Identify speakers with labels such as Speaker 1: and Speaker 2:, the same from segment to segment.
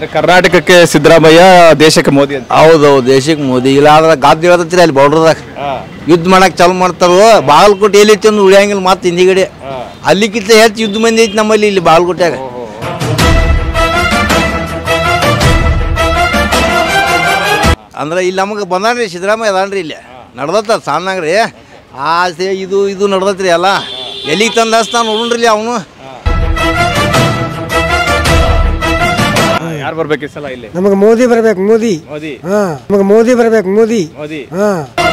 Speaker 1: ಕರ್ನಾಟಕಕ್ಕೆ ಸಿದ್ದರಾಮಯ್ಯ ದೇಶಕ್ಕೆ ಮೋದಿ ಅಂತ
Speaker 2: ಹೌದೌದು ದೇಶಕ್ಕೆ ಮೋದಿ ಇಲ್ಲ ಆದ್ರೆ ಗಾದ್ ಹೇಳ್ತೈತ್ರಿ ಅಲ್ಲಿ ಬಾರ್ಡ್ರದಾಗ ಯುದ್ಧ ಮಾಡಕ್ ಚಾಲು ಮಾಡ್ತಾರೋ ಬಾಗಲಕೋಟೆ ಎಲ್ಲಿ ಐತಿ ಅಂದ್ರೆ ಉಳಿಯಂಗಿಲ್ಲ ಮತ್ತೆ ಹಿಂದಿಗಡೆ ಅಲ್ಲಿಕ್ಕಿಂತ ಹೆಚ್ಚು ಯುದ್ಧ ಮಂದಿ ಐತಿ ನಮ್ಮಲ್ಲಿ ಇಲ್ಲಿ ಬಾಗಲಕೋಟೆಯಾಗ ಅಂದ್ರೆ ಇಲ್ಲಿ ನಮಗೆ ಬಂದಾನ್ರಿ ಸಿದ್ದರಾಮಯ್ಯ ಅದಾನ್ರಿ ಇಲ್ಲಿ ನಡ್ದತ್ತ ಸಣ್ಣಗ್ರಿ ಆಸೆ ಇದು ಇದು ನಡ್ದತ್ರಿ ಎಲ್ಲ ಎಲ್ಲಿಗೆ ತಂದು ಹಚ್ತಾನ ನೋಡ್ರಿ ಅವನು
Speaker 1: ಯಾರು ಬರ್ಬೇಕು ಈ ಸಲ ಇಲ್ಲಿ
Speaker 3: ನಮಗೆ ಮೋದಿ ಬರ್ಬೇಕು ಮೋದಿ
Speaker 1: ಮೋದಿ
Speaker 3: ಹಾ ನಮಗೆ ಮೋದಿ ಬರ್ಬೇಕು ಮೋದಿ
Speaker 1: ಮೋದಿ
Speaker 3: ಹಾ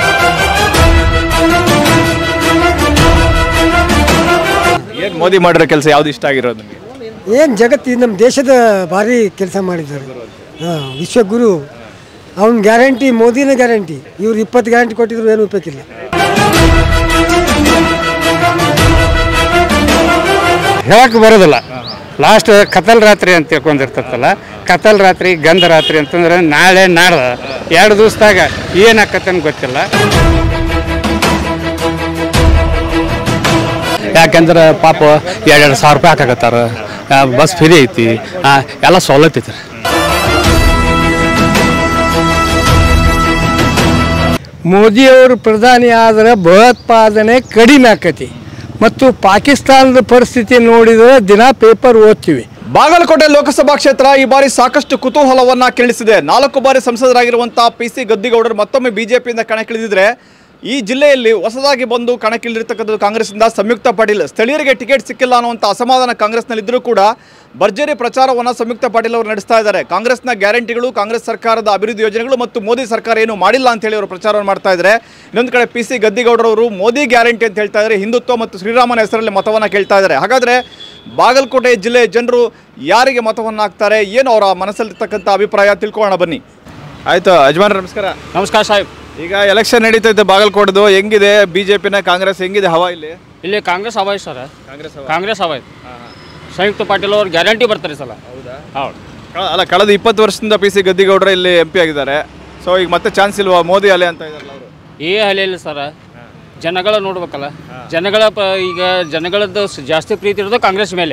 Speaker 1: ಏನ್ ಮೋದಿ ಮಾಡಿರೋ ಕೆಲಸ ಯಾವ್ದು ಇಷ್ಟ ಆಗಿರೋದು ನಿಮಗೆ
Speaker 3: ಏನು ಜಗತ್ತು ನಮ್ಮ ದೇಶದ ಭಾರಿ ಕೆಲಸ ಮಾಡಿದ್ದಾರೆ ಹಾ ವಿಶ್ವಗುರು ಅವನ ಗ್ಯಾರಂಟಿ ಮೋದಿನ ಗ್ಯಾರಂಟಿ ಇವ್ರು ಇಪ್ಪತ್ತು ಗ್ಯಾರಂಟಿ ಕೊಟ್ಟಿದ್ರು ಏನು ಉಪಯೋಗಿಲ್ಲ
Speaker 4: ಹೇಳಕ್ಕೆ ಬರೋದಿಲ್ಲ ಲಾಸ್ಟ್ ಕತಲ್ ರಾತ್ರಿ ಅಂತ ತಿಳ್ಕೊಂಡಿರ್ತೈತಲ್ಲ ಕತಲ್ ರಾತ್ರಿ ಗಂಧ ರಾತ್ರಿ ಅಂತಂದ್ರೆ ನಾಳೆ ನಾಡ್ದ ಎರಡು ದಿವಸದಾಗ ಏನಾಕತ್ತಂತ ಗೊತ್ತಿಲ್ಲ ಯಾಕಂದ್ರೆ ಪಾಪ ಎರಡೆರಡು ಸಾವಿರ ರೂಪಾಯಿ ಹಾಕಾಕತ್ತಾರ ಬಸ್ ಫ್ರೀ ಐತಿ ಆ, ಎಲ್ಲ ಸವಲತ್ತು ಐತಿ
Speaker 3: ಮೋದಿಯವರು ಪ್ರಧಾನಿ ಆದರೆ ಭಯೋತ್ಪಾದನೆ ಕಡಿಮೆ ಆಕತಿ ಮತ್ತು ಪಾಕಿಸ್ತಾನದ ಪರಿಸ್ಥಿತಿ ನೋಡಿದರೆ ದಿನ ಪೇಪರ್ ಓದ್ತೀವಿ
Speaker 1: ಬಾಗಲಕೋಟೆ ಲೋಕಸಭಾ ಕ್ಷೇತ್ರ ಈ ಬಾರಿ ಸಾಕಷ್ಟು ಕುತೂಹಲವನ್ನ ಕೇಳಿಸಿದೆ ನಾಲ್ಕು ಬಾರಿ ಸಂಸದರಾಗಿರುವಂತಹ ಪಿ ಸಿ ಗದ್ದಿಗೌಡರು ಮತ್ತೊಮ್ಮೆ ಬಿಜೆಪಿಯಿಂದ ಕಣಕ್ಕಿಳಿದಿದ್ರೆ ಈ ಜಿಲ್ಲೆಯಲ್ಲಿ ಹೊಸದಾಗಿ ಬಂದು ಕಣಕ್ಕಿಳಿದಿರ್ತಕ್ಕಂಥದ್ದು ಕಾಂಗ್ರೆಸ್ನಿಂದ ಸಂಯುಕ್ತ ಪಾಟೀಲ್ ಸ್ಥಳೀಯರಿಗೆ ಟಿಕೆಟ್ ಸಿಕ್ಕಿಲ್ಲ ಅನ್ನುವಂಥ ಅಸಮಾಧಾನ ಕಾಂಗ್ರೆಸ್ನಲ್ಲಿದ್ದರೂ ಕೂಡ ಭರ್ಜರಿ ಪ್ರಚಾರವನ್ನು ಸಂಯುಕ್ತ ಪಾಟೀಲ್ ಅವರು ನಡೆಸ್ತಾ ಇದ್ದಾರೆ ಕಾಂಗ್ರೆಸ್ನ ಗ್ಯಾರಂಟಿಗಳು ಕಾಂಗ್ರೆಸ್ ಸರ್ಕಾರದ ಅಭಿವೃದ್ಧಿ ಯೋಜನೆಗಳು ಮತ್ತು ಮೋದಿ ಸರ್ಕಾರ ಏನು ಮಾಡಿಲ್ಲ ಅಂತ ಹೇಳಿ ಅವರು ಪ್ರಚಾರವನ್ನು ಮಾಡ್ತಾ ಇದ್ದಾರೆ ಇನ್ನೊಂದು ಕಡೆ ಪಿ ಸಿ ಗದ್ದಿಗೌಡರವರು ಮೋದಿ ಗ್ಯಾರಂಟಿ ಅಂತ ಹೇಳ್ತಾ ಇದ್ದಾರೆ ಹಿಂದುತ್ವ ಮತ್ತು ಶ್ರೀರಾಮನ ಹೆಸರಲ್ಲಿ ಮತವನ್ನು ಕೇಳ್ತಾ ಇದ್ದಾರೆ ಹಾಗಾದರೆ ಬಾಗಲಕೋಟೆ ಜಿಲ್ಲೆಯ ಜನರು ಯಾರಿಗೆ ಮತವನ್ನು ಹಾಕ್ತಾರೆ ಏನು ಅವರ ಮನಸ್ಸಲ್ಲಿರ್ತಕ್ಕಂಥ ಅಭಿಪ್ರಾಯ ತಿಳ್ಕೊಳ್ಳೋಣ ಬನ್ನಿ ಆಯ್ತು ಯಜಮಾನ್ ನಮಸ್ಕಾರ
Speaker 5: ನಮಸ್ಕಾರ ಸಾಹೇಬ್
Speaker 1: ಈಗ ಎಲೆಕ್ಷನ್ ನಡೀತೈತೆ ಬಾಗಲಕೋಟದು ಹೆಂಗಿದೆ ಬಿಜೆಪಿನ ಕಾಂಗ್ರೆಸ್ ಹೆಂಗಿದೆ ಹವಾ ಇಲ್ಲಿ
Speaker 5: ಇಲ್ಲಿ ಕಾಂಗ್ರೆಸ್ ಹವಾ ಐತೆ ಸರ್
Speaker 1: ಕಾಂಗ್ರೆಸ್
Speaker 5: ಕಾಂಗ್ರೆಸ್ ಹವಾ ಐತೆ ಸಂಯುಕ್ತ ಪಾಟೀಲ್ ಅವ್ರು ಗ್ಯಾರಂಟಿ ಬರ್ತಾರೆ ಈ ಸಲ ಹೌದು
Speaker 1: ಅಲ್ಲ ಕಳೆದ ಇಪ್ಪತ್ತು ವರ್ಷದಿಂದ ಪಿ ಸಿ ಗದ್ದಿಗೌಡರ ಇಲ್ಲಿ ಎಂ ಪಿ ಆಗಿದ್ದಾರೆ ಸೊ ಈಗ ಮತ್ತೆ ಚಾನ್ಸ್ ಇಲ್ವಾ ಮೋದಿ ಅಲೆ ಅಂತ ಇದಾರಲ್ಲ ಅವರು
Speaker 5: ಈ ಹಲೆಯಲ್ಲಿ ಸರ್ ಜನಗಳ ನೋಡ್ಬೇಕಲ್ಲ ಜನಗಳ ಪ ಈಗ ಜನಗಳದ್ದು ಸ್- ಜಾಸ್ತಿ ಪ್ರೀತಿ ಇರೋದು ಕಾಂಗ್ರೆಸ್ ಮೇಲೆ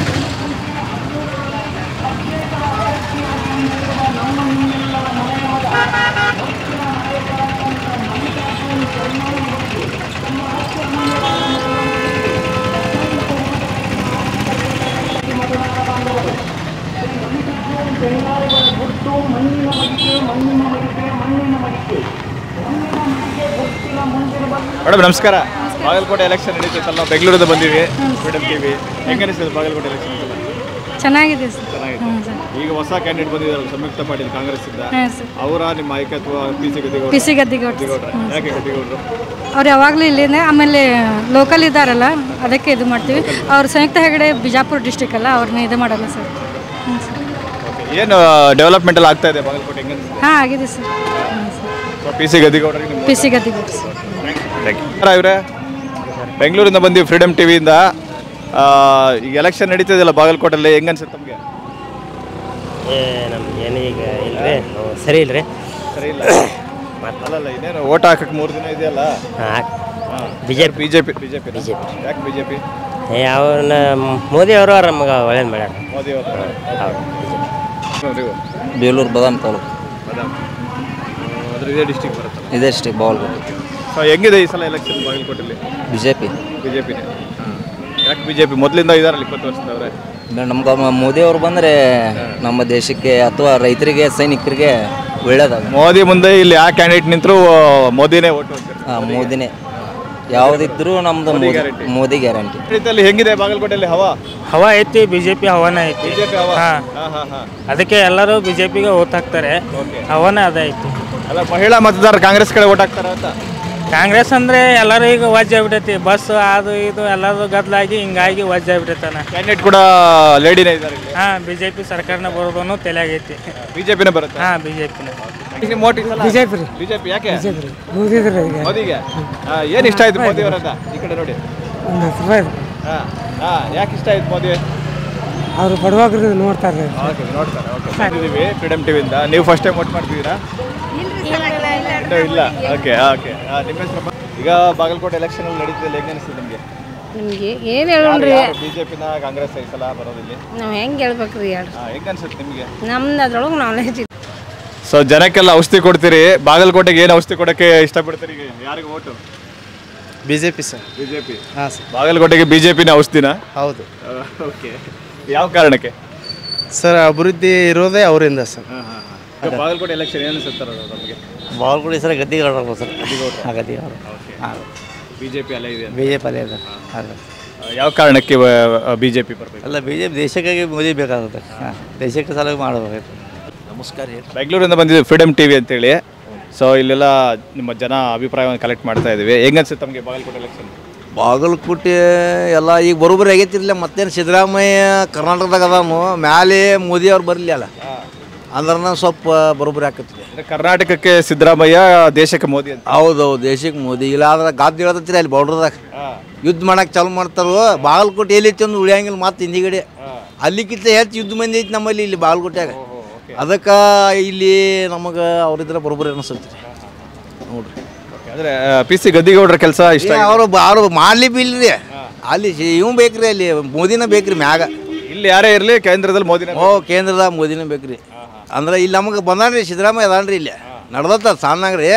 Speaker 1: ಮೇಡಮ್ ನಮಸ್ಕಾರ ಬಾಗಲಕೋಟೆ ಎಲೆಕ್ಷನ್ ನಡೀತೈತಲ್ಲ ನಾವು ಬೆಂಗಳೂರಿಂದ ಬಂದೀವಿ ಫ್ರೀಡಮ್ ಟಿವಿ ಹೆಂಗೆ ಅನಿಸ್ತದೆ ಬಾಗಲಕೋಟೆ ಎಲೆಕ್ಷನ್
Speaker 6: ಚೆನ್ನಾಗಿದೆ ಸರ್ ಹ್ಞೂ ಸರ್
Speaker 1: ಈಗ ಹೊಸ ಕ್ಯಾಂಡಿಡೇಟ್ ಬಂದಿದ್ದಾರೆ ಸಂಯುಕ್ತ ಪಾಟೀಲ್ ಕಾಂಗ್ರೆಸ್ ಇಂದ
Speaker 6: ಹಾಂ ಸರ್
Speaker 1: ಅವರ ನಿಮ್ಮ ಆಯ್ಕೆ ಅಥವಾ P C Gaddigowda
Speaker 6: P C Gaddigowda
Speaker 1: ಗದ್ದಿಗೌಡ್ರ ಯಾಕೆ ಗದ್ದಿಗೌಡರು
Speaker 6: ಅವ್ರು ಯಾವಾಗಲೂ ಇಲ್ಲಿಂದ ಆಮೇಲೆ ಲೋಕಲ್ ಇದ್ದಾರಲ್ಲ ಅದಕ್ಕೆ ಇದು ಮಾಡ್ತೀವಿ ಅವ್ರು ಸಂಯುಕ್ತ ಹೆಗಡೆ ಬಿಜಾಪುರ ಡಿಸ್ಟಿಕ್ ಅಲ್ಲ ಅವ್ರನ್ನ ಇದು ಮಾಡಲ್ಲ ಸರ್ ಹ್ಞೂ ಸರ್
Speaker 1: ಏನು ಡೆವಲಪ್ಮೆಂಟ್ ಎಲ್ಲ ಆಗ್ತಾ ಇದೆ ಬಾಗಲಕೋಟೆ ಹೆಂಗೆ ಅನಿಸ್ತದೆ
Speaker 6: ಹಾಂ ಆಗಿದೆ ಸರ್ ಹ್ಞೂ ಸರ್
Speaker 1: ಪಿ ಸಿ ಗದ್ದಿಗೌಡರಿಗೆ ನಿಮ್ಮ
Speaker 6: ಪಿ ಸಿ ಗದ್ದಿಗೌಡ ಸರ್
Speaker 1: ಇವರೇ ಬೆಂಗಳೂರಿಂದ ಬಂದೀವಿ ಫ್ರೀಡಮ್ ಟಿವಿಯಿಂದ ಈಗ ಎಲೆಕ್ಷನ್ ನಡೀತಿದೆಯಲ್ಲ ಬಾಗಲಕೋಟೆಲ್ಲಿ ಹೆಂಗೆ ಅನ್ಸುತ್ತೆ ತಮಗೆ
Speaker 7: ಏ ನಮ್ಗೆ ಏನು ಈಗ ಇಲ್ರಿ ನಾವು ಸರಿ ಇಲ್ರಿ
Speaker 1: ಸರಿ ಇಲ್ಲ ಅಲ್ಲಲ್ಲ ಇನ್ನೇನು ಓಟ್ ಹಾಕಕ್ಕೆ ಮೂರು ದಿನ ಇದೆಯಲ್ಲ
Speaker 7: B J P
Speaker 1: B J P B J P
Speaker 7: BJP.
Speaker 1: ಯಾಕೆ ಬಿ ಜೆ ಪಿ
Speaker 7: ಅವ್ರನ್ನ ಮೋದಿ ಅವರು ನಮಗೆ ಒಳ್ಳೇದು ಮಾಡ್ಯಾರ
Speaker 1: ಮೋದಿ ಅವರು
Speaker 7: ಹೌದು
Speaker 2: ಬೇಲೂರು ಬದಾಮ್ ತಾಲೂಕು
Speaker 1: ಅದ್ರ ಇದೇ ಡಿಸ್ಟಿಕ್ ಬರುತ್ತೆ
Speaker 2: ಇದೇ ಡಿಸ್ಟಿಕ್ ಬಾಗಲಕೋಟೆ
Speaker 1: ಸೊ ಹೆಂಗಿದೆ ಈ ಸಲ ಎಲೆಕ್ಷನ್ ಬಾಗಲಕೋಟೆಯಲ್ಲಿ
Speaker 2: B J P
Speaker 1: B J ಪಿನೇ ಯಾಕೆ ಬಿ ಜೆ ಪಿ ಮೊದಲಿಂದ ಇದಾರಲ್ಲ ಇಪ್ಪತ್ತು ವರ್ಷದವ್ರೆ
Speaker 2: ನಮ್ಗೆ ಮೋದಿ ಅವರು ಬಂದರೆ ನಮ್ಮ ದೇಶಕ್ಕೆ ಅಥವಾ ರೈತರಿಗೆ ಸೈನಿಕರಿಗೆ ಒಳ್ಳೇದಾಗ
Speaker 1: ಮೋದಿ ಮುಂದೆ ಇಲ್ಲಿ ಯಾವ ಕ್ಯಾಂಡಿಡೇಟ್ ನಿಂತರೂ ಮೋದಿನೇ ಓಟ್ ಹೋಗ್ತಾರೆ
Speaker 2: ಹಾಂ ಮೋದಿನೇ ಯಾವುದಿದ್ರೂ ನಮ್ದು
Speaker 1: ಮೋದಿ
Speaker 2: ಮೋದಿ
Speaker 1: guarantee.
Speaker 2: ಮೋದಿ ಗ್ಯಾರಂಟಿ
Speaker 1: ರೀತಿಯಲ್ಲಿ ಹೆಂಗಿದೆ ಬಾಗಲಕೋಟೆಯಲ್ಲಿ ಹವಾ
Speaker 4: ಹವಾ ಐತಿ ಬಿ ಜೆ ಪಿ ಹವಾನ ಐತಿ
Speaker 1: ಬಿ ಜೆ ಪಿ ಹವಾ
Speaker 4: ಹಾ.
Speaker 1: ಹಾಂ ಹಾಂ ಹಾಂ
Speaker 4: ಅದಕ್ಕೆ ಎಲ್ಲರೂ ಬಿ ಜೆ ಪಿಗೆ ಓಟ್ ಹಾಕ್ತಾರೆ ಹವಾನ ಅದ ಐತಿ
Speaker 1: ಅಲ್ಲ ಮಹಿಳಾ ಮತದಾರರು ಕಾಂಗ್ರೆಸ್ ಕಡೆ ಓಟ್ ಹಾಕ್ತಾರ ಅಂತ
Speaker 4: ಕಾಂಗ್ರೆಸ್ ಅಂದ್ರೆ ಎಲ್ಲರೂ ಈಗ ವಜ್ಜ ಆಗ್ಬಿಟ್ಟೈತಿ ಬಸ್ ಅದು ಇದು ಎಲ್ಲರೂ ಗದ್ದಲಾಗಿ ಹಿಂಗಾಗಿ ವಜ್ಜ ಆಗ್ಬಿಟ್ಟೈತನ
Speaker 1: ಕ್ಯಾಂಡಿಡೇಟ್ ಕೂಡ ಲೇಡಿನೇ ಇದ್ದಾರೆ ಇಲ್ಲಿ
Speaker 4: ಹಾಂ ಬಿ ಜೆ ಪಿ ಸರ್ಕಾರನ ಬರೋದನ್ನು ತಲೆಯಾಗೈತಿ
Speaker 1: ಬಿಜೆಪಿನೇ ಬರುತ್ತೆ
Speaker 4: ಹಾಂ ಬಿ ಜೆ ಪಿನ
Speaker 3: ಬಿಜೆಪಿ ರೀ
Speaker 1: ಬಿಜೆಪಿ ಯಾಕೆ
Speaker 3: ಮೋದಿ ಇದ್ರೆ ಈಗ
Speaker 1: ಮೋದಿಗೆ ಹಾ, ಏನ್ ಇಷ್ಟ ಆಯ್ತು ಮೋದಿ ಅವರನ್ನ ಈ ಕಡೆ ನೋಡಿ
Speaker 3: ಒಂದು ಹತ್ತು ರೂಪಾಯಿ
Speaker 1: ಹಾ ಹಾ ಯಾಕೆ ಇಷ್ಟ ಆಯ್ತು ಮೋದಿ
Speaker 3: ಅವರು ಬಡವಾಗ್ರು ನೋಡ್ತಾರೆ
Speaker 1: ಓಕೆ ನೋಡ್ತಾರೆ ಓಕೆ ಬಂದಿದ್ದೀವಿ ಫ್ರೀಡಮ್ ಟಿವಿಯಿಂದ ನೀವು ಫಸ್ಟ್ ಟೈಮ್ ವೋಟ್ ಮಾಡ್ತಿದ್ದೀರಾ ಇನ್ನೂ ಇಲ್ಲ ಓಕೆ ಓಕೆ ನಿಮ್ಮ ಹೆಸರು ಈಗ ಬಾಗಲಕೋಟೆ ಎಲೆಕ್ಷನ್ ಅಲ್ಲಿ ನಡೀತಿದೆ ಹೆಂಗೆ ಅನಿಸ್ತದೆ ನಿಮಗೆ
Speaker 8: ನಿಮಗೆ ಏನು ಹೇಳೋಣ್ರಿ
Speaker 1: ಬಿಜೆಪಿನ ಕಾಂಗ್ರೆಸ್ ಈ ಸಲ ಬರೋದಿಲ್ಲಿ
Speaker 8: ನಾವು ಹೆಂಗೆ ಹೇಳ್ಬೇಕ್ರಿ ಹೇಳ್ರಿ
Speaker 1: ಹೆಂಗ ಅನ್ಸುತ್ತೆ ನಿಮಗೆ
Speaker 8: ನಮ್ದು ಅದ್ರೊಳಗೆ ನಾಲೆಜ್
Speaker 1: ಸೊ ಜನಕ್ಕೆಲ್ಲ ಔಷಧಿ ಕೊಡ್ತೀರಿ ಬಾಗಲಕೋಟೆಗೆ ಏನು ಔಷಧಿ ಕೊಡಕ್ಕೆ ಇಷ್ಟಪಡ್ತೀರಿ ಈಗ ಯಾರಿಗೆ vote
Speaker 9: B J P sir
Speaker 1: BJP
Speaker 9: ಹಾಂ ಸರ್
Speaker 1: ಬಾಗಲಕೋಟೆಗೆ ಬಿಜೆಪಿನ ಔಷಧಿನ
Speaker 9: ಹೌದು
Speaker 1: ಓಕೆ ಯಾವ ಕಾರಣಕ್ಕೆ
Speaker 9: ಸರ್ ಅಭಿವೃದ್ಧಿ ಇರೋದೇ ಅವರಿಂದ ಸರ್
Speaker 1: ಬಾಗಲಕೋಟೆ ಎಲೆಕ್ಷನ್ ಏನು ಅನ್ಸುತ್ತೆ ನಮಗೆ
Speaker 2: ಬಾಲ್ಗುಡಿ ಸರ್ ಗದ್ದಿಗೌಡರು ಸರ್ ಗದ್ದಿಗೌಡರು
Speaker 1: ಬಿಜೆಪಿ ಅಲ್ಲ ಇದೆ
Speaker 2: ಬಿ ಜೆ ಪಿ ಅಲ್ಲೇ ಇದೆ ಹಾಂ
Speaker 1: ಯಾವ ಕಾರಣಕ್ಕೆ ಬಿಜೆಪಿ ಬರಬೇಕು
Speaker 2: ಅಲ್ಲ ಬಿ ಜೆ ಪಿ ದೇಶಕ್ಕಾಗಿ ಮೋದಿ ಬೇಕಾಗುತ್ತೆ ಹಾಂ ದೇಶಕ್ಕೆ ಸಲುವಾಗಿ ಮಾಡಬೇಕು ನಮಸ್ಕಾರ ಹೇಳಿ
Speaker 1: ಬೆಂಗಳೂರಿಂದ ಬಂದಿದ್ದೀವಿ ಫ್ರೀಡಮ್ ಟಿವಿ ಅಂತೇಳಿ ಸೊ ಇಲ್ಲೆಲ್ಲ ನಿಮ್ಮ ಜನ ಅಭಿಪ್ರಾಯವನ್ನು ಕಲೆಕ್ಟ್ ಮಾಡ್ತಾ ಇದೀವಿ ಹೆಂಗ್ ಅನ್ಸುತ್ತೆ ತಮಗೆ ಬಾಗಲಕೋಟೆ ಎಲೆಕ್ಷನ್
Speaker 2: ಬಾಗಲಕೋಟೆ ಎಲ್ಲ ಈಗ ಬರೋಬ್ಬರಿ ಆಗೈತಿರ್ಲಿಲ್ಲ ಮತ್ತೇನು ಸಿದ್ದರಾಮಯ್ಯ ಕರ್ನಾಟಕದಾಗ ಅದಾನು ಮ್ಯಾಲೆ ಮೋದಿ ಅವ್ರು ಬರಲಿ ಅಲ್ಲ ಅಂದ್ರೆ ಸ್ವಲ್ಪ ಬರೋಬ್ಬರಿ ಆಕತ್ತಿ
Speaker 1: ಕರ್ನಾಟಕಕ್ಕೆ ಸಿದ್ದರಾಮಯ್ಯ ದೇಶಕ್ಕೆ ಮೋದಿ ಅಂತ
Speaker 2: ಹೌದೌದು ದೇಶಕ್ಕೆ ಮೋದಿ ಇಲ್ಲ ಆದ್ರೆ ಗಾದ್ ಹೇಳ್ತೈತ್ರಿ ಅಲ್ಲಿ ಬಾರ್ಡ್ರದಾಗ ಯುದ್ಧ ಮಾಡಕ್ಕೆ ಚಾಲು ಮಾಡ್ತಾರೋ ಬಾಗಲಕೋಟೆ ಎಲ್ಲಿ ಐತಿ ಅಂದ್ರೆ ಉಳಿಯಂಗಿಲ್ಲ ಮತ್ತೆ ಹಿಂದಿಗಡೆ ಅಲ್ಲಿಕ್ಕಿಂತ ಹೆಚ್ಚು ಯುದ್ಧ ಮಂದಿ ಐತಿ ನಮ್ಮಲ್ಲಿ ಇಲ್ಲಿ ಬಾಗಲಕೋಟ್ಯಾಗ ಅದಕ್ಕೆ ಇಲ್ಲಿ ನಮಗೆ ಅವ್ರಿದ್ರೆ ಬರೋಬ್ಬರಿ ಅನಿಸುತ್ತೆ ನೋಡ್ರಿ
Speaker 1: ಅಂದ್ರೆ ಪಿ ಸಿ ಗದ್ದಿಗೌಡರ ಕೆಲಸ ಇಷ್ಟ
Speaker 2: ಏ, ಅವ್ರು ಬ- ಅವ್ರು ಮಾಡ್ಲಿ ಬಿಲ್ರಿ ಅಲ್ಲಿ ಇವ್ ಬೇಕ್ರಿ ಅಲ್ಲಿ ಮೋದಿನ ಬೇಕ್ರಿ ಮ್ಯಾಗ
Speaker 1: ಇಲ್ಲಿ ಯಾರೇ ಇರಲಿ ಕೇಂದ್ರದಲ್ಲಿ ಮೋದಿನ
Speaker 2: ಓ ಕೇಂದ್ರದಾಗ ಮೋದಿನ ಬೇಕ್ರಿ ಅಂದ್ರೆ ಇಲ್ಲಿ ನಮಗೆ ಬಂದಾನ್ರಿ ಸಿದ್ದರಾಮಯ್ಯ ಅದಾನ್ರಿ ಇಲ್ಲಿ ನಡ್ದತ್ತ ಸಣ್ಣಗ್ರಿ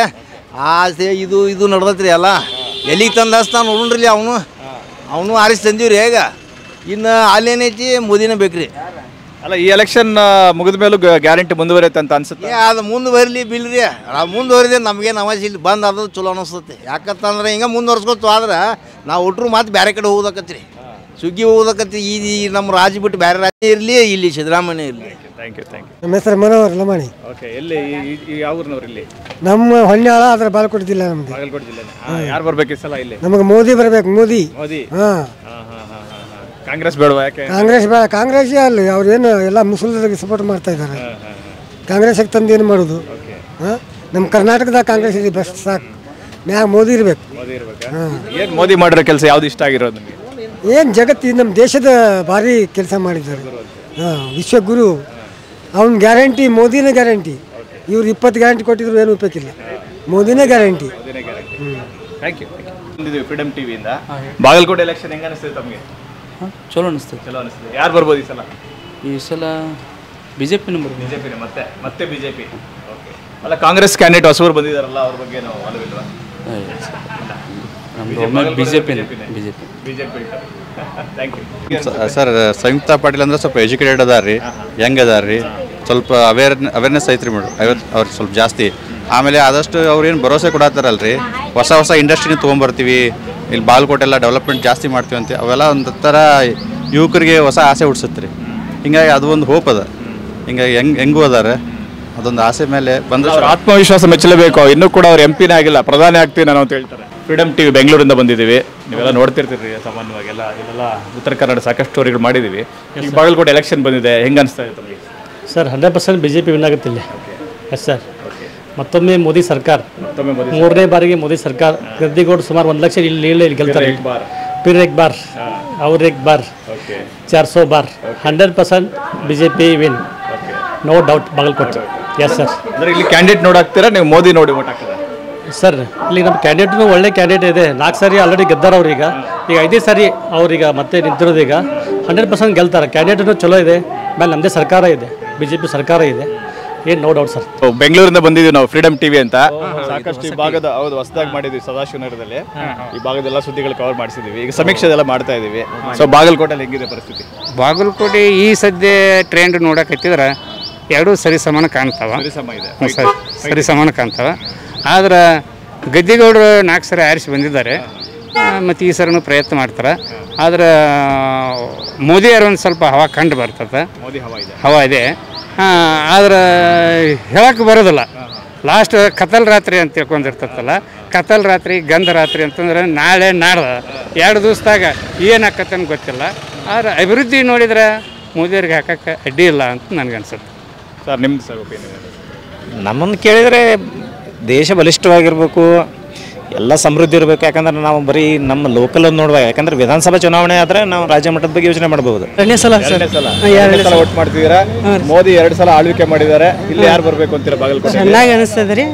Speaker 2: ಆಸೆ ಇದು ಇದು ನಡ್ದತ್ರಿ ಎಲ್ಲ ಎಲ್ಲಿಗೆ ತಂದ ಹಚ್ತಾನ ನೋಡ್ರಿ ಅವನು ಅವನು ಆರಿಸಿ ತಂದೀವ್ರಿ ಹೇಗ ಇನ್ನು ಅಲ್ಲೇನೈತಿ ಮೋದಿನ ಬೇಕ್ರಿ
Speaker 1: ಅಲ್ಲ ಈ ಎಲೆಕ್ಷನ್ ಮುಗಿದ ಮೇಲೂ ಗ್ಯಾರಂಟಿ ಮುಂದುವರಿಯುತ್ತೆ ಅಂತ ಅನ್ಸುತ್ತೆ
Speaker 2: ಏ ಅದು ಮುಂದೆ ಬರಲಿ ಬಿಲ್ರಿ ಅದು ಮುಂದುವರಿದೆ ನಮಗೇನು ಅವಶ್ಯ ಇಲ್ಲಿ ಬಂದು ಅದು ಚಲೋ ಅನಿಸ್ತತಿ ಯಾಕಂತಂದ್ರೆ ಹಿಂಗೆ ಮುಂದುವರ್ಸ್ಕೊತು ಆದ್ರೆ ನಾವು ಒಟ್ರು ಮತ್ತೆ ಬೇರೆ ಕಡೆ ಹೋಗೋದಕ್ಕತ್ರಿ ಸುಗ್ಗಿ ಹೋಗೋದಕ್ಕತ್ರಿ ಈ ಈ ನಮ್ಮ ರಾಜ್ಯ ಬಿಟ್ಟು ಬೇರೆ ರಾಜ್ಯ ಇರಲಿ ಇಲ್ಲಿ ಸಿದ್ದರಾಮಯ್ಯ ಇರಲಿ
Speaker 1: ಥ್ಯಾಂಕ್ ಯು ಥ್ಯಾಂಕ್ ಯು
Speaker 3: ನಮ್ಮ ಹೆಸರು ಮನೋಹರ್ ಲಮಾಣಿ
Speaker 1: ಓಕೆ ಎಲ್ಲಿ ಈ- ಈ- ಈ ಯಾವ ಊರಿನವ್ರು ಇಲ್ಲಿ
Speaker 3: ನಮ್ಮ ಹೊನ್ನಾಳ ಅದ್ರ ಬಾಲ್ಕೋಟ್ ಜಿಲ್ಲೆ ನಮ್ದು
Speaker 1: ಬಾಗಲಕೋಟೆ ಜಿಲ್ಲೆ ಯಾರು ಬರ್ಬೇಕು ಈ ಸಲ ಇಲ್ಲಿ
Speaker 3: ನಮಗೆ ಮೋದಿ ಬರಬೇಕು ಮೋದಿ
Speaker 1: ಮೋದಿ
Speaker 3: ಹಾಂ
Speaker 1: ಹಾ, ಹಾ, ಹಾ, ಹಾ, ಹಾ. ಕಾಂಗ್ರೆಸ್ ಬೇಡವಾ ಯಾಕೆ
Speaker 3: ಕಾಂಗ್ರೆಸ್ ಬೇಡ ಕಾಂಗ್ರೆಸ್ ಅಲ್ಲಿ ಅವ್ರೇನು ಎಲ್ಲ ಮುಸ್ಲಿಮರಿಗೆ ಸಪೋರ್ಟ್ ಮಾಡ್ತಾ ಇದ್ದಾರೆ ಕಾಂಗ್ರೆಸ್ಗೆ ತಂದು ಏನು ಮಾಡೋದು ಹಾಂ ನಮ್ಮ ಕರ್ನಾಟಕದಾಗ ಕಾಂಗ್ರೆಸ್ ಇದೆ ಬೆಸ್ಟ್ ಸಾಕು ಮ್ಯಾಗ ಮೋದಿ ಇರ್ಬೇಕು
Speaker 1: ಮೋದಿ ಇರ್ಬೇಕಾ ಏನ್ ಮೋದಿ ಮಾಡಿರೋ ಕೆಲಸ ಯಾವ್ದು ಇಷ್ಟ ಆಗಿರೋದು ನಿಮಗೆ
Speaker 3: ಏನು ಜಗತ್ತು ನಮ್ಮ ದೇಶದ ಭಾರಿ ಕೆಲಸ ಮಾಡಿದ್ದಾರೆ ಹಾಂ ವಿಶ್ವಗುರು ಅವ್ನ ಗ್ಯಾರಂಟಿ ಮೋದಿನೇ ಗ್ಯಾರಂಟಿ ಇವ್ರು ಇಪ್ಪತ್ತು ಗ್ಯಾರಂಟಿ ಕೊಟ್ಟಿದ್ರು ಏನು ಉಪಯೋಗಿಲ್ಲ ಮೋದಿನೇ ಗ್ಯಾರಂಟಿ
Speaker 1: ಥ್ಯಾಂಕ್ ಯು ಬಂದಿದ್ದೀವಿ ಫ್ರೀಡಮ್ ಟಿವಿಯಿಂದ ಬಾಗಲಕೋಟೆ ಎಲೆಕ್ಷನ್ ಹೆಂಗ ಅನಿಸ್ತದೆ ತಮಗೆ
Speaker 10: ಚಲೋ ಅನಿಸ್ತದೆ
Speaker 1: ಚಲೋ ಅನಿಸ್ತದೆ ಯಾರು ಬರ್ಬೋದು ಈ ಸಲ
Speaker 10: ಈ ಸಲ ಬಿ ಜೆ ಪಿ ನಂಬರ್
Speaker 1: ಬಿಜೆಪಿನೇ ಮತ್ತೆ ಮತ್ತೆ ಬಿಜೆಪಿ ಓಕೆ ಅಲ್ಲ ಕಾಂಗ್ರೆಸ್ ಕ್ಯಾಂಡಿಡೇಟ್ ಹೊಸಬರು ಬಂದಿದ್ದಾರಲ್ಲ ಅವ್ರ ಬಗ್ಗೆ ನಾವು ಒಲವಿಲ್ವಾ
Speaker 10: ನಮ್ದು ಒಮ್ಮೆ B J P B J P
Speaker 1: BJP thank you
Speaker 11: sir Samyukta Patil ಅಂದ್ರೆ ಸ್ವಲ್ಪ ಎಜುಕೇಟೆಡ್ ಅದಾರ ರೀ ಯಂಗ್ ಅದಾರ ರೀ ಸ್ವಲ್ಪ ಅವೇರ್ ಅವೇರ್ನೆಸ್ ಐತ್ರಿ ಮೇಡಮ್ ಐವತ್ತು ಅವ್ರಿಗೆ ಸ್ವಲ್ಪ ಜಾಸ್ತಿ ಆಮೇಲೆ ಆದಷ್ಟು ಅವ್ರೇನು ಭರೋಸೆ ಕೊಡತ್ತಾರಲ್ಲ ರೀ ಹೊಸ ಹೊಸ ಇಂಡಸ್ಟ್ರಿನ ತೊಗೊಂಬರ್ತೀವಿ ಇಲ್ಲಿ ಬಾಲ್ಕೋಟೆ ಎಲ್ಲ ಡೆವಲಪ್ಮೆಂಟ್ ಜಾಸ್ತಿ ಮಾಡ್ತೀವಿ ಅಂತ ಅವೆಲ್ಲ ಒಂದು ಥರ ಯುವಕರಿಗೆ ಹೊಸ ಆಸೆ ಹುಡ್ಸುತ್ತೆ ರೀ ಹಿಂಗಾಗಿ ಅದು ಒಂದು ಹೋಪ್ ಅದ ಹಿಂಗಾಗಿ ಹೆಂಗ್ ಹೆಂಗೂ ಅದಾರ ಅದೊಂದು ಆಸೆ ಮೇಲೆ ಬಂದ್ರೆ
Speaker 1: ಅವ್ರ ಆತ್ಮವಿಶ್ವಾಸ ಮೆಚ್ಚಲೇಬೇಕು ಇನ್ನೂ ಕೂಡ ಅವ್ರು ಎಂ ಪಿನೇ ಆಗಿಲ್ಲ ಪ್ರಧಾನಿ ಆಗ್ತೀನಿ ನಾನು ಅಂತ ಹೇಳ್ತಾರೆ ಫ್ರೀಡಮ್ ಟಿವಿ ಬೆಂಗಳೂರಿಂದ ಬಂದಿದ್ದೀವಿ ನೀವೆಲ್ಲ ನೋಡ್ತಿರ್ತೀರಿ ಸಾಮಾನ್ಯವಾಗಿ ಎಲ್ಲ ಇಲ್ಲೆಲ್ಲ ಉತ್ತರ ಕನ್ನಡ ಸಾಕಷ್ಟು ಸ್ಟೋರಿಗಳು ಮಾಡಿದ್ದೀವಿ ಈಗ ಬಾಗಲಕೋಟೆ ಎಲೆಕ್ಷನ್ ಬಂದಿದೆ ಹೆಂಗೆ ಅನಿಸ್ತಾ ಇದೆ ತಮಗೆ
Speaker 12: sir hundred percent B J P win ಆಗುತ್ತೆ ಇಲ್ಲಿ ಎಸ್ ಸರ್ ಮತ್ತೊಮ್ಮೆ ಮೋದಿ ಸರ್ಕಾರ
Speaker 1: ಮತ್ತೊಮ್ಮೆ ಮೋದಿ
Speaker 12: ಮೂರನೇ ಬಾರಿಗೆ ಮೋದಿ ಸರ್ಕಾರ ಗದ್ದಿಗೌಡ ಸುಮಾರು ಒಂದು ಲಕ್ಷ ಇಲ್ಲಿ ಇಲ್ಲಿ ಇಲ್ಲಿ ಗೆಲ್ತಾರೆ
Speaker 1: एक बार।
Speaker 12: फिर एक बार और एक बार
Speaker 1: ಓಕೆ
Speaker 12: चार सौ बार hundred percent BJP win no doubt Bagalkot yes sir
Speaker 1: ಅಂದ್ರೆ ಇಲ್ಲಿ ಕ್ಯಾಂಡಿಡೇಟ್ ನೋಡಾಕ್ತೀರಾ ನೀವು ಮೋದಿ ನೋಡಿ ಓಟ್ ಹಾಕ್ತೀರಾ
Speaker 12: ಸರ್ ಇಲ್ಲಿ ನಮ್ಮ ಕ್ಯಾಂಡಿಡೇಟ್ನು ಒಳ್ಳೆ ಕ್ಯಾಂಡಿಡೇಟ್ ಇದೆ ನಾಲ್ಕು ಸಾರಿ ಆಲ್ರೆಡಿ ಗೆದ್ದಾರ ಅವ್ರೀಗ ಈಗ ಐದೇ ಸಾರಿ ಅವ್ರೀಗ ಮತ್ತೆ ನಿಂತಿರೋದು ಈಗ ಹಂಡ್ರೆಡ್ ಪರ್ಸೆಂಟ್ ಗೆಲ್ತಾರೆ ಕ್ಯಾಂಡಿಡೇಟ್ನು ಚಲೋ ಇದೆ ಆಮೇಲೆ ನಮ್ಮದೇ ಸರ್ಕಾರ ಇದೆ ಬಿ ಜೆ ಪಿ ಸರ್ಕಾರ ಇದೆ ಏನು ನೋ ಡೌಟ್ ಸರ್
Speaker 1: ಓ, ಬೆಂಗಳೂರಿಂದ ಬಂದಿದ್ದೀವಿ ನಾವು ಫ್ರೀಡಮ್ ಟಿವಿ ಅಂತ ಸಾಕಷ್ಟು ಈ ಭಾಗದ ಹೌದು ಹೊಸದಾಗಿ ಮಾಡಿದ್ವಿ ಸದಾಶಿವನಗರದಲ್ಲಿ ಈ ಭಾಗದೆಲ್ಲ ಸುದ್ದಿಗಳು ಕವರ್ ಮಾಡಿಸಿದೀವಿ ಈಗ ಸಮೀಕ್ಷೆ ಎಲ್ಲ ಮಾಡ್ತಾ ಇದೀವಿ ಸೊ ಬಾಗಲಕೋಟೆಯಲ್ಲಿ ಹೆಂಗಿದೆ ಪರಿಸ್ಥಿತಿ
Speaker 4: ಬಾಗಲಕೋಟೆ ಈ ಸದ್ಯ ಟ್ರೆಂಡ್ ನೋಡಕತ್ತಿದ್ರೆ ಎರಡೂ ಸರಿ ಸಮಾನ ಕಾಣ್ತಾವ
Speaker 1: ಸರಿಸಮ ಇದೆ.
Speaker 4: ಹ್ಮ್, ಸರಿ ಸರಿ ಸಮಾನ ಕಾಣ್ತಾವ ಆದ್ರೆ ಗದ್ದಿಗೌಡರು ನಾಲ್ಕು ಸರಿ ಆರಿಸಿ ಬಂದಿದ್ದಾರೆ ಮತ್ತು ಈ ಸರಿನೂ ಪ್ರಯತ್ನ ಮಾಡ್ತಾರೆ ಆದ್ರೆ ಮೋದಿಯವ್ರು ಒಂದು ಸ್ವಲ್ಪ ಹವಾ ಕಂಡು ಬರ್ತದೆ
Speaker 1: ಮೋದಿ ಹವಾ ಇದೆ
Speaker 4: ಹವಾ ಇದೆ ಆದ್ರೆ ಹೇಳಕ್ಕೆ ಬರೋದಿಲ್ಲ ಲಾಸ್ಟ್ ಕತಲ್ ರಾತ್ರಿ ಅಂತ ತಿಳ್ಕೊಂಡಿರ್ತೈತಲ್ಲ ಕತಲ್ ರಾತ್ರಿ ಗಂಧ ರಾತ್ರಿ ಅಂತಂದ್ರೆ ನಾಳೆ ನಾಡ್ದ ಎರಡು ದಿವಸದಾಗ ಏನು ಆಕತ್ತಂತ ಗೊತ್ತಿಲ್ಲ ಆದ್ರೆ ಅಭಿವೃದ್ಧಿ ನೋಡಿದ್ರೆ ಮೋದಿಯವ್ರಿಗೆ ಹಾಕಕ್ಕೆ ಅಡ್ಡಿ ಇಲ್ಲ ಅಂತ ನನಗನ್ಸುತ್ತೆ
Speaker 1: ಸರ್ ನಿಮ್ದು ಸರ್ ಒಪಿನಿಯನ್
Speaker 13: ನಮ್ಮನ್ನು ಕೇಳಿದರೆ ದೇಶ ಬಲಿಷ್ಠವಾಗಿರಬೇಕು ಎಲ್ಲ ಸಮೃದ್ಧಿ ಇರಬೇಕು ಯಾಕಂದ್ರೆ ನಾವು ಬರೀ ನಮ್ಮ ಲೋಕಲ್ ನೋಡ್ಬೇಕು ಯಾಕಂದ್ರೆ ವಿಧಾನಸಭಾ ಚುನಾವಣೆ ಆದರೆ ನಾವು ರಾಜ್ಯ ಮಟ್ಟದ ಬಗ್ಗೆ ಯೋಚನೆ ಮಾಡಬಹುದು
Speaker 14: ಎರಡನೇ ಸಲ ಸರ್
Speaker 1: ಎರಡನೇ ಸಲ
Speaker 14: ಹಾ, ಎರಡನೇ
Speaker 1: ಎರಡನೇ ಸಲ
Speaker 14: ಸಲ.
Speaker 1: ವೋಟ್ ಮಾಡ್ತಿದ್ದೀರಾ ಮೋದಿ ಎರಡು ಸಲ ಆಳ್ವಿಕೆ ಮಾಡಿದ್ದಾರೆ ಇಲ್ಲಿ ಯಾರು ಬರ್ಬೇಕು ಅಂತೀರಾ ಬಾಗಲಕೋಟೆ
Speaker 14: ಚೆನ್ನಾಗಿ ಅನಿಸ್ತದೆ ರೀ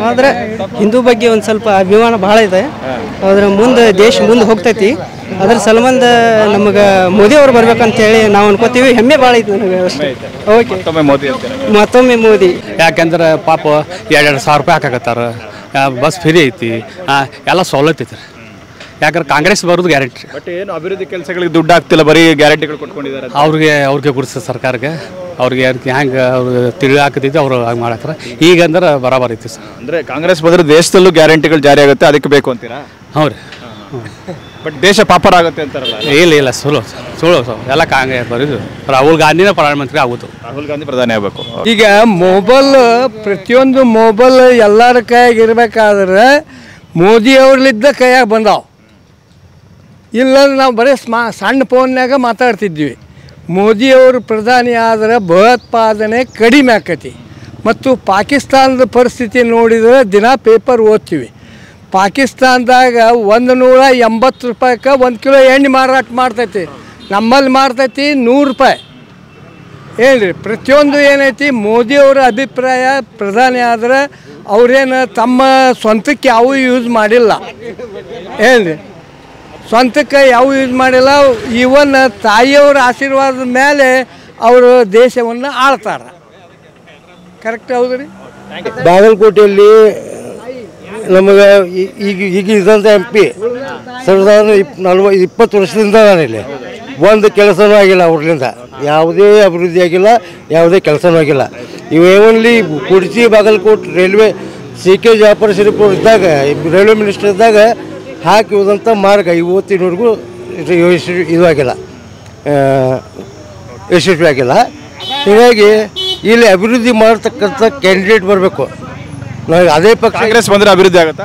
Speaker 14: ಆದರೆ ಹಿಂದೂ ಬಗ್ಗೆ ಒಂದು ಸ್ವಲ್ಪ ಅಭಿಮಾನ ಭಾಳ ಇದೆ ಅದ್ರ ಮುಂದೆ ದೇಶ ಮುಂದೆ ಹೋಗ್ತೈತಿ ಅದ್ರ ಸಲುವಂದ ನಮಗೆ ಮೋದಿ ಅವ್ರು ಬರ್ಬೇಕಂತ ಹೇಳಿ ನಾವು ಅನ್ಕೋತೀವಿ ಹೆಮ್ಮೆ ಭಾಳ ಐತಿ ನನಗೆ ಅಷ್ಟೇ ಓಕೆ
Speaker 1: ಮತ್ತೊಮ್ಮೆ ಮೋದಿ ಅಂತಾರೆ
Speaker 14: ಮತ್ತೊಮ್ಮೆ ಮೋದಿ
Speaker 4: ಯಾಕಂದ್ರೆ ಪಾಪ ಎರಡು ಸಾವಿರ ರೂಪಾಯಿ ಹಾಕಾಕತ್ತಾರ ಆ, ಬಸ್ ಫ್ರೀ ಐತಿ ಆ, ಎಲ್ಲ ಸವಲತ್ತು ಐತಿ ಯಾಕಂದ್ರೆ ಕಾಂಗ್ರೆಸ್ ಬರೋದು ಗ್ಯಾರಂಟಿ
Speaker 1: ಬಟ್ ಏನು ಅಭಿವೃದ್ಧಿ ಕೆಲಸಗಳಿಗೆ ದುಡ್ಡು ಆಗ್ತಿಲ್ಲ ಬರೀ ಗ್ಯಾರಂಟಿಗಳು ಕೊಟ್ಕೊಂಡಿದ್ದಾರೆ ಅಂತ.
Speaker 4: ಅವ್ರಿಗೆ ಅವ್ರಿಗೆ ಗುಡಿಸ ಸರ್ಕಾರಕ್ಕೆ ಅವ್ರಿಗೆ ಹೆಂಗೆ ಅವ್ರು ತಿಳಿ ಹಾಕತಿದ್ದು ಅವ್ರು ಹಂಗೆ ಮಾಡತ್ತಾರ ಈಗ ಅಂದ್ರೆ ಬರಾಬರ್ ಐತಿ ಸರ್
Speaker 1: ಅಂದ್ರೆ ಕಾಂಗ್ರೆಸ್ ಬಂದ್ರೆ ದೇಶದಲ್ಲೂ ಗ್ಯಾರಂಟಿಗಳು ಜಾರಿ ಆಗುತ್ತೆ ಅದಕ್ಕೆ ಬೇಕು ಅಂತೀರಾ
Speaker 4: ಹ್ಞೂ ರೀ
Speaker 1: ಬಟ್ ದೇಶ ಪಾಪರ ಆಗುತ್ತೆ ಅಂತಾರಲ್ಲ
Speaker 4: ಇಲ್ಲ ಇಲ್ಲ ಸುಳ್ಳು ಸುಳ್ಳು ಸುಳ್ಳು ಎಲ್ಲ ಕಾಂಗ್ರೆಸ್ ಬರೋದು ರಾಹುಲ್ ಗಾಂಧಿನೇ ಪ್ರಧಾನಮಂತ್ರಿ ಆಗೋದು
Speaker 1: ರಾಹುಲ್ ಗಾಂಧಿ ಪ್ರಧಾನಿ ಆಗಬೇಕು
Speaker 15: ಈಗ ಮೊಬೈಲ್ ಪ್ರತಿಯೊಂದು ಮೊಬೈಲ್ ಎಲ್ಲರ ಕೈಯಾಗ ಇರಬೇಕಾದ್ರೆ ಮೋದಿ ಅವ್ರಲಿದ್ದ ಕೈಯಾಗ ಬಂದಾವ ಇಲ್ಲಂದ್ರೆ ನಾವು ಬರೀ ಸ್ಮಾ ಸಣ್ಣ ಫೋನ್ಯಾಗ ಮಾತಾಡ್ತಿದ್ವಿ ಮೋದಿಯವರು ಪ್ರಧಾನಿ ಆದ್ರೆ ಭಯೋತ್ಪಾದನೆ ಕಡಿಮೆ ಆಕತಿ ಮತ್ತು ಪಾಕಿಸ್ತಾನದ ಪರಿಸ್ಥಿತಿ ನೋಡಿದ್ರೆ ದಿನ ಪೇಪರ್ ಓದ್ತೀವಿ ಪಾಕಿಸ್ತಾನದಾಗ ಒಂದು ನೂರ ಎಂಬತ್ತು ರೂಪಾಯಿಗೆ ಒಂದು ಕಿಲೋ ಎಣ್ಣೆ ಮಾರಾಟ ಮಾಡ್ತೈತಿ ನಮ್ಮಲ್ಲಿ ಮಾರ್ತೈತಿ ನೂರು ರೂಪಾಯಿ ಹೇಳ್ರಿ ಪ್ರತಿಯೊಂದು ಏನೈತಿ ಮೋದಿಯವರ ಅಭಿಪ್ರಾಯ ಪ್ರಧಾನಿ ಆದ್ರೆ ಅವ್ರೇನು ತಮ್ಮ ಸ್ವಂತಕ್ಕೆ ಯಾವ ಯೂಸ್ ಮಾಡಿಲ್ಲ ಹೇಳ್ರಿ ಸ್ವಂತಕ್ಕೆ ಯಾವ ಯೂಸ್ ಮಾಡಿಲ್ಲ ಇವನ್ ತಾಯಿಯವರ ಆಶೀರ್ವಾದದ ಮೇಲೆ ಅವರು ದೇಶವನ್ನು ಆಳ್ತಾರೆ ಕರೆಕ್ಟ್ ಹೌದ್ರಿ
Speaker 16: ಬಾಗಲಕೋಟೆಯಲ್ಲಿ ನಮಗೆ ಈ- ಈಗ ಈಗ ಇದ್ದಂಥ ಎಂ ಪಿ ಸಾಧಾರಣ ಇಪ್ ನಲ್ವ ಇಪ್ಪತ್ತು ವರ್ಷದಿಂದ ನಾನು ಇಲ್ಲಿ ಒಂದು ಕೆಲಸನೂ ಆಗಿಲ್ಲ ಅವ್ರಲಿಂದ ಯಾವುದೇ ಅಭಿವೃದ್ಧಿ ಆಗಿಲ್ಲ ಯಾವುದೇ ಕೆಲಸನೂ ಆಗಿಲ್ಲ ಇವು only Kudchi Bagalkot railway C K Jaffer ಶ್ರೀಪುರ ಇದ್ದಾಗ ರೈಲ್ವೆ ಮಿನಿಸ್ಟರ್ ಇದ್ದಾಗ ಹಾಕಿ ಹೋದಂಥ ಮಾರ್ಗ ಇವತ್ತಿನವರೆಗೂ ಇದು ಯಶಸ್ವಿ- ಇದು ಆಗಿಲ್ಲ ಆ, ಯಶಸ್ವಿ ಆಗಿಲ್ಲ ಹೀಗಾಗಿ ಇಲ್ಲಿ ಅಭಿವೃದ್ಧಿ ಮಾಡತಕ್ಕಂಥ ಕ್ಯಾಂಡಿಡೇಟ್ ಬರಬೇಕು ನಾವು ಅದೇ ಪಕ್ಷ
Speaker 1: ಕಾಂಗ್ರೆಸ್ ಬಂದ್ರೆ ಅಭಿವೃದ್ಧಿ ಆಗುತ್ತಾ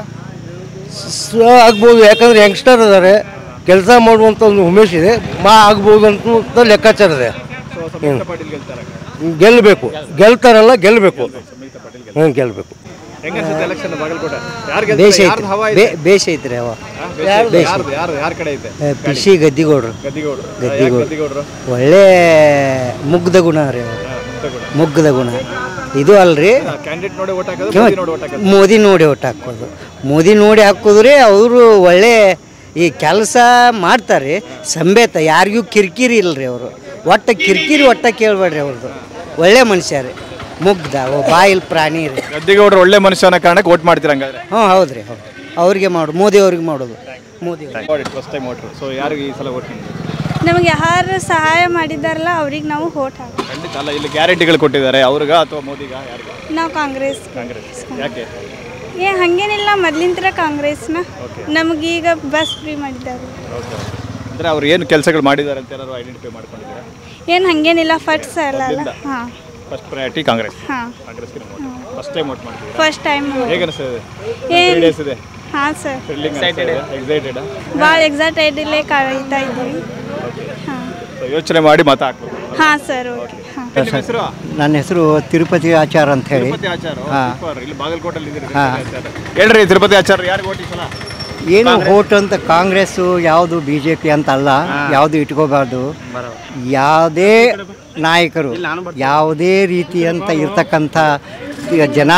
Speaker 16: ಸ- ಆಗ್ಬೋದು ಯಾಕಂದ್ರೆ ಯಂಗ್ಸ್ಟರ್ ಇದ್ದಾರೆ ಕೆಲಸ ಮಾಡುವಂಥ ಒಂದು ಉಮೇಶ್ ಇದೆ ಮಾ ಆಗ್ಬೋದು ಅಂತ ಲೆಕ್ಕಾಚಾರ ಇದೆ ಹ್ಮ್. ಗೆಲ್ಲಬೇಕು ಗೆಲ್ತಾರಲ್ಲ ಗೆಲ್ಲಬೇಕು ಹ್ಞೂ ಗೆಲ್ಲಬೇಕು
Speaker 1: ಹೆಂಗನ್ಸುತ್ತೆ ಎಲೆಕ್ಷನ್ ಬಾಗಲಕೋಟೆ ಯಾರು
Speaker 17: ಬೇಷ್
Speaker 1: ಗೆಲ್ತಾರೆ? ಯಾರ್ದು ಹವಾ
Speaker 17: ಐತ್ರಿ
Speaker 1: ಐತೆ?
Speaker 17: ಬೇಷ್ ಐತ್ರಿ ಅವ
Speaker 1: ಹಾ, ಬೇಷ್ ಐತೆ.
Speaker 17: ಬೇಷ್
Speaker 1: ಯಾರ್ದು ಯಾರು ಯಾರ ಕಡೆ ಐತೆ
Speaker 17: ಪಿಶಿ ಗದ್ದಿಗೌಡ್ರು
Speaker 1: ಗದ್ದಿಗೌಡ್ರು ಹಾ, ಯಾಕ್
Speaker 17: ಗದ್ದಿಗೌಡ್ರು
Speaker 1: ಗದ್ದಿಗೌಡ್ರು
Speaker 17: ಒಳ್ಳೆ ಮುಗ್ಧ ಗುಣ ರೀ ಅವ್ರು. ಮುಗ್ಧ ಗುಣ ಇದು ಅಲ್ರಿ
Speaker 1: ಕ್ಯಾಂಡಿಡೇಟ್ ನೋಡಿ ಓಟ್ ಹಾಕೋದು
Speaker 17: ಕಿವ-
Speaker 1: ಮೋದಿ ನೋಡಿ ಓಟ್ ಹಾಕೋದು
Speaker 17: ಮೋದಿ ನೋಡಿ ಒಟ್ಟು ಹಾಕೋದು ಮೋದಿ ನೋಡಿ ಹಾಕೋದ್ರಿ ಅವರು ಒಳ್ಳೆ ಈ ಕೆಲಸ ಮಾಡ್ತಾರೆ ಸಂಬೇತ ಯಾರಿಗೂ ಕಿರಿಕಿರಿ ಇಲ್ರಿ ಅವರು ಒಟ್ಟು ಕಿರಿಕಿರಿ ಒಟ್ಟ ಕೇಳಬೇಡ್ರಿ ಅವ್ರದ್ದು ಒಳ್ಳೆ ಮನುಷ್ಯ ರೀ ಮುಗ್ಧ ಓ ಬಾಯಿಲ್ ಪ್ರಾಣಿ ರೀ
Speaker 1: ಗದ್ದಿಗೌಡ್ರು ಒಳ್ಳೆ ಮನುಷ್ಯನ ಕಾರಣಕ್ಕೆ ಓಟ್ ಮಾಡ್ತೀರ ಹಂಗಾದ್ರೆ
Speaker 17: ಹ್ಞೂ ಹೌದ್ರಿ ಹೌದು ಅವ್ರಿಗೆ ಮಾಡು ಮೋದಿ ಅವ್ರಿಗೆ ಮಾಡೋದು ಮೋದಿ ಅವ್ರಿಗೆ.
Speaker 1: ಫಸ್ಟ್ ಟೈಮ್ ಓಟ್ರು ಸೊ ಯಾರಿಗೆ ಈ ಸಲ ಓಟ್
Speaker 18: ನಮಗೆ ಯಾರು ಸಹಾಯ ಮಾಡಿದಾರಲ್ಲ ಅವ್ರಿಗೆ ನಾವು ಹೋಟ್ ಹಾಕಿ
Speaker 1: ಖಂಡಿತ ಅಲ್ಲ ಇಲ್ಲಿ ಗ್ಯಾರಂಟಿಗಳು ಕೊಟ್ಟಿದ್ದಾರೆ ಅವ್ರಿಗ ಅಥವಾ ಮೋದಿಗ ಯಾರಿಗ
Speaker 18: ನಾವು ಕಾಂಗ್ರೆಸ್
Speaker 1: ಕಾಂಗ್ರೆಸ್ ಯಾಕೆ
Speaker 18: ಏ ಹಂಗೇನಿಲ್ಲ ಮೊದ್ಲಿಂತ್ರ ಕಾಂಗ್ರೆಸ್ನ ನಮಗೀಗ ಬಸ್ ಫ್ರೀ ಮಾಡಿದ್ದಾರೆ
Speaker 1: ಅಂದ್ರೆ ಅವ್ರು ಏನು ಕೆಲಸಗಳು ಮಾಡಿದ್ದಾರೆ ಅಂತ ಏನಾದ್ರು ಐಡೆಂಟಿಫೈ ಮಾಡ್ಕೊಂಡಿದ್ದಾರೆ
Speaker 18: ಏನು ಹಂಗೇನಿಲ್ಲ ಫಟ್ಸ್ ಅಲ್ಲ ಅಲ್ಲ
Speaker 1: ಮೊದ್ಲಿಂದ?
Speaker 18: ಹಾಂ
Speaker 1: ಫಸ್ಟ್ ಪ್ರಯಾರಿಟಿ ಕಾಂಗ್ರೆಸ್
Speaker 18: ಹಾಂ
Speaker 1: ಕಾಂಗ್ರೆಸ್ಗೆ ಫಸ್ಟ್ ಟೈಮ್ ಓಟ್ ಮಾಡ್ತೀವಿ
Speaker 18: ಫಸ್ಟ್ ಟೈಮ್
Speaker 1: ಹೇಗೆ ಅನಿಸ್ತದೆ
Speaker 18: ಏನ್-
Speaker 1: ತ್ರೀ ಡೇಸ್ ಇದೆ
Speaker 18: ಹಾಂ ಸರ್
Speaker 1: ಥ್ರಿಲ್ಲಿಂಗ್ ಎಕ್ಸೈಟೆಡ್
Speaker 18: ಭಾಳ ಎಕ್ಸಾಕ್ಟ್ ಐಡಿಲ್ಲೇ ಕಾಯ್ತಾ ಇದ್ದೀವಿ ಹಾಂ
Speaker 1: ಯೋಚನೆ ಮಾಡಿ ಮತ ಹಾಕ್ಬೇಕು
Speaker 18: ಹಾಂ ಸರ್ ಓಕೆ ಹಾಂ
Speaker 1: ನಿಮ್ಮ ಹೆಸರು
Speaker 17: ನನ್ನ ಹೆಸರು ತಿರುಪತಿ ಆಚಾರ ಅಂತ ಹೇಳಿ
Speaker 1: ತಿರುಪತಿ ಆಚಾರ
Speaker 17: ಹಾಂ
Speaker 1: ಸೂಪರ್ ಇಲ್ಲಿ ಬಾಗಲಕೋಟಲ್ಲಿ ಇದ್ದೀರಿ
Speaker 17: ಹಾ.
Speaker 1: ತಿರುಪತಿ ಆಚಾರ. ಹೇಳ್ರಿ ತಿರುಪತಿ ಆಚಾರ ಯಾರಿಗೆ ಓಟ್ ಈ ಸಲ
Speaker 17: ಏನು ವೋಟ್ ಅಂತ ಕಾಂಗ್ರೆಸ್ಸು ಯಾವುದು ಬಿ ಜೆ ಪಿ ಅಂತ ಅಲ್ಲ ಯಾವುದು ಇಟ್ಕೋಬಾರ್ದು ಯಾವುದೇ ನಾಯಕರು ಯಾವುದೇ ರೀತಿಯಂತ ಇರ್ತಕ್ಕಂಥ ಈಗ ಜನ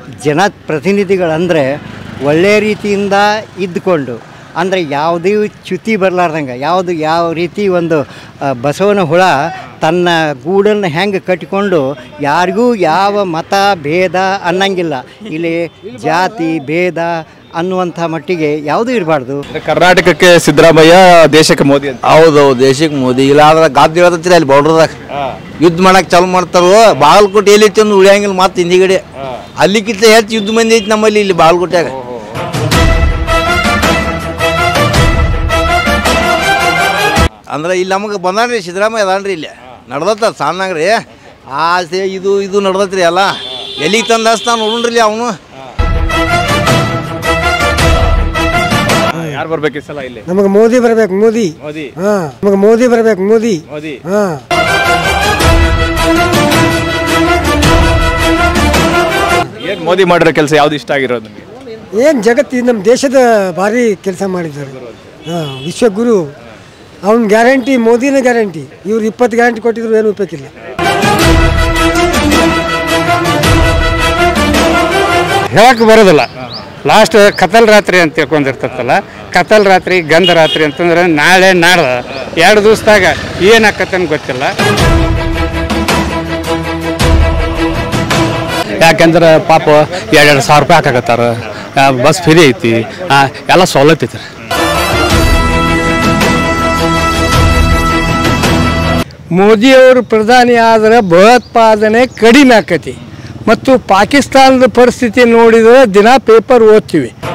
Speaker 17: ಜನಪ್ರತಿನಿಧಿಗಳಂದರೆ ಒಳ್ಳೆಯ ರೀತಿಯಿಂದ ಇದ್ದುಕೊಂಡು ಅಂದರೆ ಯಾವುದೇ ಚ್ಯುತಿ ಬರಲಾರ್ದಂಗೆ ಯಾವುದು ಯಾವ ರೀತಿ ಒಂದು ಆ, ಬಸವನ ಹುಳ ತನ್ನ ಗೂಡನ್ನು ಹೆಂಗೆ ಕಟ್ಟಿಕೊಂಡು ಯಾರಿಗೂ ಯಾವ ಮತ ಭೇದ ಅನ್ನಂಗಿಲ್ಲ ಇಲ್ಲಿ ಜಾತಿ ಭೇದ ಅನ್ನುವಂಥ ಮಟ್ಟಿಗೆ ಯಾವುದೂ ಇರಬಾರ್ದು
Speaker 1: ಅಂದ್ರೆ ಕರ್ನಾಟಕಕ್ಕೆ ಸಿದ್ದರಾಮಯ್ಯ ದೇಶಕ್ಕೆ ಮೋದಿ ಅಂತ
Speaker 2: ಹೌದೌದು ದೇಶಕ್ಕೆ ಮೋದಿ ಇಲ್ಲ ಆದ್ರೆ ಗಾದ್ ಹೇಳ್ತೈತ್ರಿ ಅಲ್ಲಿ ಬಾರ್ಡ್ರದಾಗ ಯುದ್ಧ ಮಾಡಕ್ ಚಾಲು ಮಾಡ್ತಾರೋ ಬಾಗಲಕೋಟೆ ಎಲ್ಲಿ ಐತಿ ಅಂದ್ರೆ ಉಳಿಯಂಗಿಲ್ಲ ಮತ್ತೆ ಹಿಂದಿಗಡೆ ಅಲ್ಲಿಕ್ಕಿಂತ ಹೆಚ್ಚು ಯುದ್ಧ ಮಂದಿ ಐತಿ ನಮ್ಮಲ್ಲಿ ಇಲ್ಲಿ ಬಾಗಲಕೋಟ್ಯಾಗ ಅಂದ್ರೆ ಇಲ್ಲಿ ನಮಗೆ ಬಂದಾನ್ರಿ ಸಿದ್ದರಾಮಯ್ಯ ಅದಾನ್ರಿ ಇಲ್ಲಿ ನಡ್ದತ್ತ ಸಣ್ಣಗ್ರಿ ಆಸೆ ಇದು ಇದು ನಡ್ದತ್ರಿ ಎಲ್ಲ ಎಲ್ಲಿಗೆ ತಂದು ಹಚ್ತಾನ ನೋಡ್ರಿ ಅವನು
Speaker 1: ಯಾರು ಬರ್ಬೇಕು ಈ ಸಲ ಇಲ್ಲಿ
Speaker 3: ನಮಗೆ ಮೋದಿ ಬರ್ಬೇಕು ಮೋದಿ
Speaker 1: ಮೋದಿ
Speaker 3: ಹಾ ನಮಗೆ ಮೋದಿ ಬರ್ಬೇಕು ಮೋದಿ
Speaker 1: ಮೋದಿ
Speaker 3: ಹಾ
Speaker 1: ಏನ್ ಮೋದಿ ಮಾಡಿರೋ ಕೆಲಸ ಯಾವ್ದು ಇಷ್ಟ ಆಗಿರೋದು ನಿಮಗೆ
Speaker 3: ಏನು ಜಗತ್ತು ನಮ್ಮ ದೇಶದ ಭಾರಿ ಕೆಲಸ ಮಾಡಿದ್ದಾರೆ ಹಾಂ ವಿಶ್ವಗುರು ಅವನ ಗ್ಯಾರಂಟಿ ಮೋದಿನ ಗ್ಯಾರಂಟಿ ಇವ್ರು ಇಪ್ಪತ್ತು ಗ್ಯಾರಂಟಿ ಕೊಟ್ಟಿದ್ರು ಏನು ಉಪಯೋಗಿಲ್ಲ
Speaker 4: ಹೇಳಕ್ಕೆ ಬರೋದಿಲ್ಲ ಲಾಸ್ಟ್ ಕತಲ್ ರಾತ್ರಿ ಅಂತ ತಿಳ್ಕೊಂಡಿರ್ತೈತಲ್ಲ ಕತಲ್ ರಾತ್ರಿ ಗಂಧ ರಾತ್ರಿ ಅಂತಂದ್ರೆ ನಾಳೆ ನಾಡ್ದ ಎರಡು ದಿವಸದಾಗ ಏನಾಕತ್ತಂತ ಗೊತ್ತಿಲ್ಲ
Speaker 12: ಯಾಕೆಂದ್ರೆ ಪಾಪ ಎರಡು ಸಾವಿರ ರೂಪಾಯಿ ಹಾಕಾಕತ್ತಾರ ಆ, ಬಸ್ ಫ್ರೀ ಐತಿ ಆ, ಎಲ್ಲ ಸವಲತ್ತು ಐತಿ
Speaker 15: ಮೋದಿಯವರು ಪ್ರಧಾನಿ ಆದರೆ ಭಯೋತ್ಪಾದನೆ ಕಡಿಮೆ ಆಕತಿ ಮತ್ತು ಪಾಕಿಸ್ತಾನದ ಪರಿಸ್ಥಿತಿ ನೋಡಿದರೆ ದಿನ ಪೇಪರ್ ಓದ್ತೀವಿ